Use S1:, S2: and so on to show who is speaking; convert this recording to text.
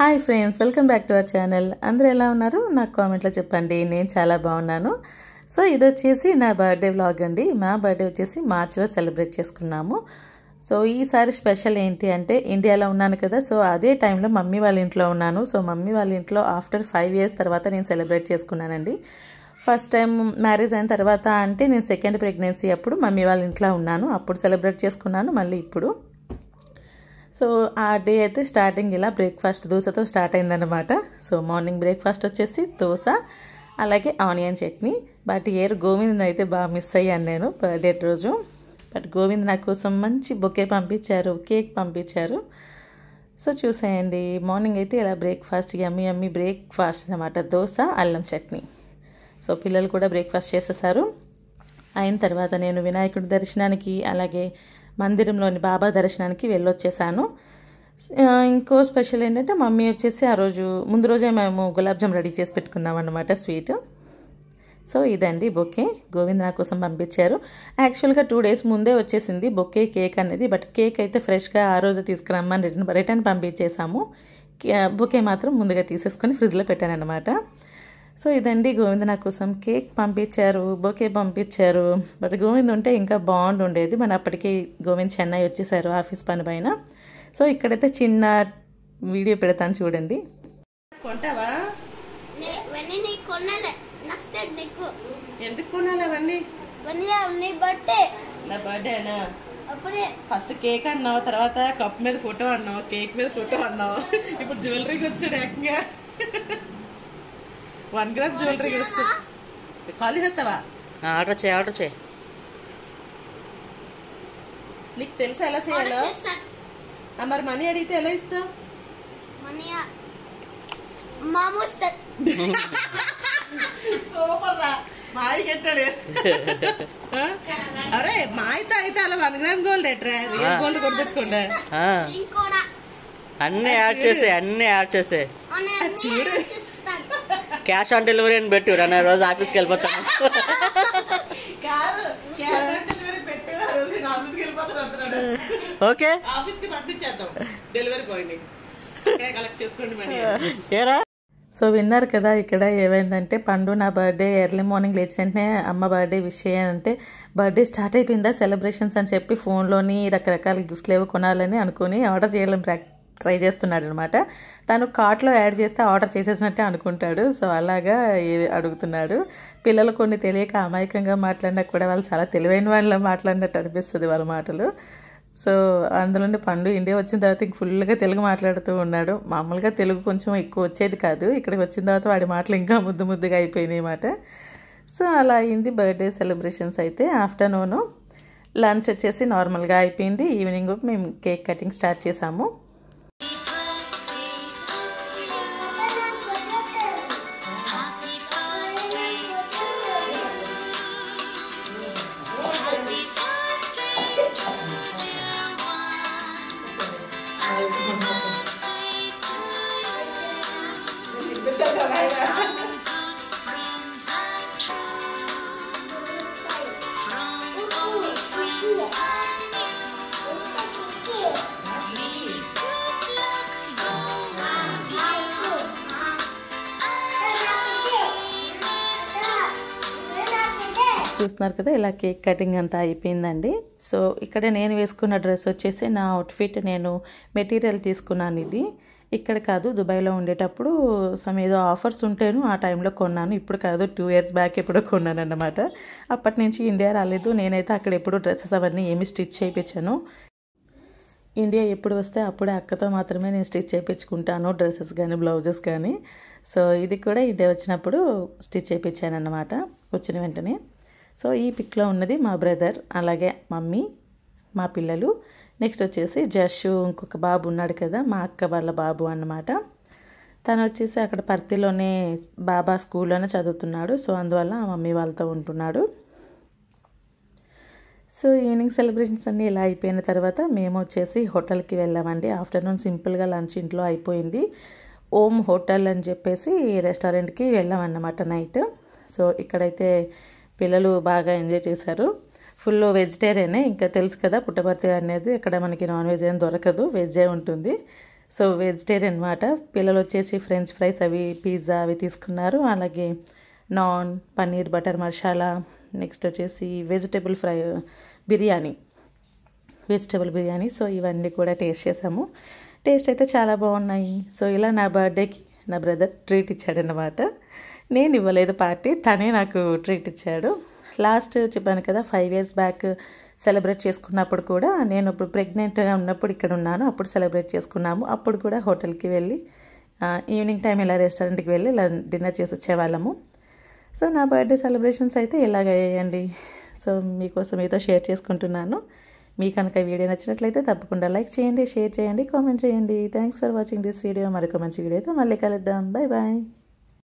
S1: Hi friends welcome back to our channel అందరూ ఎలా ఉన్నారు నాకు కామెంట్లో చెప్పండి నేను చాలా బాగున్నాను సో ఇది వచ్చేసి నా బర్త్డే వ్లాగ్ అండి మా బర్త్డే వచ్చేసి మార్చిలో సెలబ్రేట్ చేసుకున్నాము సో ఈసారి స్పెషల్ ఏంటి అంటే ఇండియాలో ఉన్నాను కదా సో అదే టైంలో మమ్మీ వాళ్ళ ఇంట్లో ఉన్నాను సో మమ్మీ వాళ్ళ ఇంట్లో ఆఫ్టర్ ఫైవ్ ఇయర్స్ తర్వాత నేను సెలబ్రేట్ చేసుకున్నానండి ఫస్ట్ టైం మ్యారేజ్ అయిన తర్వాత అంటే నేను సెకండ్ ప్రెగ్నెన్సీ అప్పుడు మమ్మీ వాళ్ళ ఇంట్లో ఉన్నాను అప్పుడు సెలబ్రేట్ చేసుకున్నాను మళ్ళీ ఇప్పుడు సో ఆ డే అయితే స్టార్టింగ్ ఇలా బ్రేక్ఫాస్ట్ దోశతో స్టార్ట్ అయిందనమాట సో మార్నింగ్ బ్రేక్ఫాస్ట్ వచ్చేసి దోశ అలాగే ఆనియన్ చట్నీ బట్ ఏర్ గోవింద్ అయితే బాగా మిస్ అయ్యాను నేను బర్త్డే రోజు బట్ గోవింద్ నా కోసం మంచి బొకే పంపించారు కేక్ పంపించారు సో చూసేయండి మార్నింగ్ అయితే ఇలా బ్రేక్ఫాస్ట్ యమ్మీ యమ్మీ బ్రేక్ఫాస్ట్ అనమాట దోశ అల్లం చట్నీ సో పిల్లలు కూడా బ్రేక్ఫాస్ట్ చేసేసారు అయిన తర్వాత నేను వినాయకుడి దర్శనానికి అలాగే మందిరంలోని బాబా దర్శనానికి వెళ్ళొచ్చేసాను ఇంకో స్పెషల్ ఏంటంటే మమ్మీ వచ్చేసి ఆ రోజు ముందు రోజే మేము గులాబ్ జామ్ రెడీ చేసి పెట్టుకున్నాం అన్నమాట స్వీట్ సో ఇదండి బొకే గోవింద్ నా కోసం పంపించారు యాక్చువల్గా టూ డేస్ ముందే వచ్చేసింది బొకే కేక్ అనేది బట్ కేక్ అయితే ఫ్రెష్గా ఆ రోజు తీసుకురమ్మని రిటర్న్ రిటర్న్ పంపించేసాము బొకే మాత్రం ముందుగా తీసేసుకొని ఫ్రిడ్జ్లో పెట్టాను అనమాట సో ఇదండి గోవింద్ నా కోసం కేక్ పంపించారు బొకే పంపించారు బట్ గోవింద్ ఉంటే ఇంకా బాగుండుండేది మన అప్పటికి గోవింద్ చెన్నై వచ్చేసారు ఆఫీస్ పని పైన సో ఇక్కడైతే చిన్న వీడియో పెడతాను చూడండి
S2: కొంటావా
S3: ఇవన్నీ నీకు కొనలే నష్టం నీకు
S2: ఎందుకు కొనాలి అవన్నీ
S3: ఇవన్నీ నీ బట్టే
S2: నా బర్త్డేనా
S3: అప్పుడే
S2: ఫస్ట్ కేక్ అన్నావు తర్వాత కప్ మీద ఫోటో అన్నావు కేక్ మీద ఫోటో అన్నావు ఇప్పుడు జ్యువెలరీకి వచ్చాడు ఏకంగా వన్ గ్రామ్ జ్యువెలరీకి వస్తుంది ఖాళీ చేస్తావా
S4: ఆర్డర్ చేయి ఆర్డర్ చేయి
S2: నీకు తెలుసా ఎలా చేయాలో
S3: చేస్తాను
S2: ఆ, మరి మనీ అడిగితే ఎలా ఇస్తావు
S3: మనీ మామూలు స్టార్ట్
S2: సూపర్ రా మాయి కట్టాడు ఆ? అరే మాయి తాగితే అలా వన్ గ్రామ్ గోల్డ్ ఎట్రా రియల్ గోల్డ్ కొనిపించుకోండి
S4: ఆ,
S3: ఇంకోడా
S4: అన్నీ యాడ్ చేసే అన్నీ యాడ్ చేసే
S3: అని అన్నీ
S2: చూడు.
S3: చేస్తాను
S4: క్యాష్ ఆన్ డెలివరీ అని పెట్టు అన్న రోజు ఆఫీస్కి వెళ్ళిపోతాను
S2: కాదు క్యాష్ ఆన్ డెలివరీ పెట్టు ఆ రోజు నేను ఆఫీస్కి వెళ్ళిపోతాను అంటున్నాడు
S4: ఓకే
S2: ఆఫీస్కి పంపించేద్దాం డెలివరీ బాయ్ని ఇక్కడే కలెక్ట్ చేసుకోండి మనీ
S4: ఏరా
S1: సో విన్నారు కదా ఇక్కడ ఏమైందంటే పండు నా బర్త్డే ఎర్లీ మార్నింగ్ లేచి వెంటనే అమ్మ బర్త్డే విష్ చేయాలంటే బర్త్డే స్టార్ట్ అయిపోయిందా సెలబ్రేషన్స్ అని చెప్పి ఫోన్లోని రకరకాల గిఫ్ట్లు ఏవో కొనాలని అనుకుని ఆర్డర్ చేయడం ట్రై చేస్తున్నాడు అనమాట తను కార్ట్లో యాడ్ చేస్తే ఆర్డర్ చేసేసినట్టే అనుకుంటాడు సో అలాగా ఏ- అడుగుతున్నాడు పిల్లలు కొన్ని తెలియక అమాయకంగా మాట్లాడినా కూడా వాళ్ళు చాలా తెలివైన వాళ్ళ మాట్లాడినట్టు అనిపిస్తుంది వాళ్ళ మాటలు సో అందులోనే పండు ఇండియా వచ్చిన తర్వాత ఇంక ఫుల్గా తెలుగు మాట్లాడుతూ ఉన్నాడు మామూలుగా తెలుగు కొంచెం ఎక్కువ వచ్చేది కాదు ఇక్కడికి వచ్చిన తర్వాత వాడి మాటలు ఇంకా ముద్దు ముద్దుగా అయిపోయినాయి అన్నమాట సో అలా అయింది బర్త్డే సెలబ్రేషన్స్ అయితే ఆఫ్టర్నూను లంచ్ వచ్చేసి నార్మల్గా అయిపోయింది ఈవినింగ్ మేము కేక్ కటింగ్ స్టార్ట్ చేసాము చూస్తున్నారు కదా ఇలా కేక్ కటింగ్ అంతా అయిపోయిందండి సో ఇక్కడ నేను వేసుకున్న డ్రెస్ వచ్చేసి నా అవుట్ఫిట్ నేను మెటీరియల్ తీసుకున్నాను ఇది ఇక్కడ కాదు దుబాయ్లో ఉండేటప్పుడు సమ్ ఏదో ఆఫర్స్ ఉంటేను ఆ టైంలో కొన్నాను ఇప్పుడు కాదు టూ ఇయర్స్ బ్యాక్ ఎప్పుడో కొన్నాను అన్నమాట అప్పటి నుంచి ఇండియా రాలేదు నేనైతే అక్కడ ఎప్పుడు డ్రెస్సెస్ అవన్నీ ఏమి స్టిచ్ చేయించాను ఇండియా ఎప్పుడు వస్తే అప్పుడే అక్కతో మాత్రమే నేను స్టిచ్ చేయించుకుంటాను డ్రెస్సెస్ కానీ బ్లౌజెస్ కానీ సో ఇది కూడా ఇండియా వచ్చినప్పుడు స్టిచ్ చేయించాను అన్నమాట వచ్చిన వెంటనే సో ఈ పిక్లో ఉన్నది మా బ్రదర్ అలాగే మమ్మీ మా పిల్లలు నెక్స్ట్ వచ్చేసి జషు ఇంకొక బాబు ఉన్నాడు కదా మా అక్క వాళ్ళ బాబు అన్నమాట తను వచ్చేసి అక్కడ పర్తిలోనే బాబా స్కూల్లోనే చదువుతున్నాడు సో అందువల్ల ఆ మమ్మీ వాళ్ళతో ఉంటున్నాడు సో ఈవినింగ్ సెలబ్రేషన్స్ అన్నీ ఇలా అయిపోయిన తర్వాత మేము వచ్చేసి హోటల్కి వెళ్ళామండి ఆఫ్టర్నూన్ సింపుల్గా లంచ్ ఇంట్లో అయిపోయింది ఓమ్ హోటల్ అని చెప్పేసి రెస్టారెంట్కి వెళ్ళామన్నమాట నైట్ సో ఇక్కడైతే పిల్లలు బాగా ఎంజాయ్ చేశారు ఫుల్ వెజిటేరియనే ఇంకా తెలుసు కదా పుట్టపర్తి అనేది ఇక్కడ మనకి నాన్ వెజ్ ఏం దొరకదు వెజ్జే ఉంటుంది సో వెజిటేరియన్ అనమాట పిల్లలు వచ్చేసి ఫ్రెంచ్ ఫ్రైస్ అవి పిజ్జా అవి తీసుకున్నారు అలాగే నాన్ పన్నీర్ బటర్ మసాలా నెక్స్ట్ వచ్చేసి vegetable fry biryani vegetable biryani so ఇవన్నీ కూడా టేస్ట్ చేసాము టేస్ట్ అయితే చాలా బాగున్నాయి సో ఇలా నా బర్త్డేకి నా బ్రదర్ ట్రీట్ ఇచ్చాడనమాట నేను ఇవ్వలేదు పార్టీ తనే నాకు ట్రీట్ ఇచ్చాడు లాస్ట్ చెప్పాను కదా ఫైవ్ ఇయర్స్ బ్యాక్ సెలబ్రేట్ చేసుకున్నప్పుడు కూడా నేను ఇప్పుడు ప్రెగ్నెంట్గా ఉన్నప్పుడు ఇక్కడ ఉన్నాను అప్పుడు సెలబ్రేట్ చేసుకున్నాము అప్పుడు కూడా హోటల్కి వెళ్ళి ఆ, ఈవినింగ్ టైం ఇలా రెస్టారెంట్కి వెళ్ళి ఇలా డిన్నర్ చేసి వచ్చేవాళ్ళము సో నా బర్త్డే సెలబ్రేషన్స్ అయితే ఇలాగ అయ్యాయండి సో మీకోసం మీతో షేర్ చేసుకుంటున్నాను మీ కనుక ఈ వీడియో నచ్చినట్లయితే తప్పకుండా లైక్ చేయండి షేర్ చేయండి కామెంట్ చేయండి thanks for watching this video మరొక మంచి వీడియోతో మళ్ళీ కలుద్దాం బాయ్ బాయ్